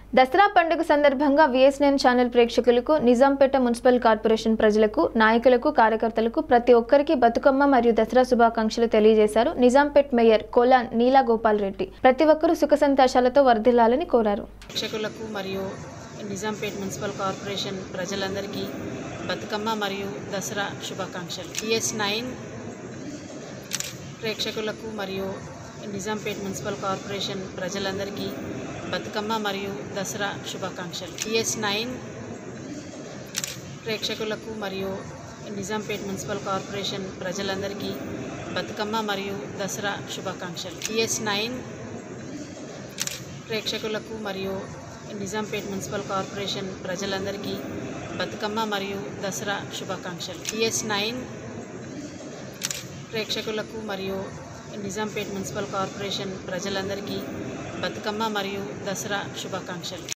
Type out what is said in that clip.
దసరా పండుగ సందర్భంగా VSN channel ప్రేక్షకులకు నిజాంపేట మున్సిపల్ కార్పొరేషన్ ప్రజలకు నాయకులకు కార్యకర్తలకు ప్రతి ఒక్కరికి బతుకమ్మ మరియు దసరా శుభాకాంక్షలు తెలియజేశారు నిజాంపేట్ మేయర్ కోలాన్ నీలా గోపాల్ రెడ్డి ప్రతి ఒక్కరూ సుఖ సంతోషాలతో వర్ధిల్లాలని కోరారు ప్రేక్షకులకు మరియు నిజాంపేట్ మున్సిపల్ కార్పొరేషన్ ప్రజలందరికీ బతుకమ్మ మరియు దసరా శుభాకాంక్షలు ఈఎస్ నైన్ ప్రేక్షకులకు మరియు నిజాంపేట్ మున్సిపల్ కార్పొరేషన్ ప్రజలందరికీ బతుకమ్మ మరియు దసరా శుభాకాంక్షలు ఈఎస్ నైన్ ప్రేక్షకులకు మరియు నిజాంపేట్ మున్సిపల్ కార్పొరేషన్ ప్రజలందరికీ బతుకమ్మ మరియు దసరా శుభాకాంక్షలు ఈఎస్ నైన్ ప్రేక్షకులకు మరియు నిజాంపేట్ మున్సిపల్ కార్పొరేషన్ ప్రజలందరికీ బతుకమ్మ మరియు దసరా శుభాకాంక్షలు ఈఎస్ నైన్ ప్రేక్షకులకు మరియు నిజాంపేట్ మున్సిపల్ కార్పొరేషన్ ప్రజలందరికీ బతుకమ్మ మరియు దసరా శుభాకాంక్షలు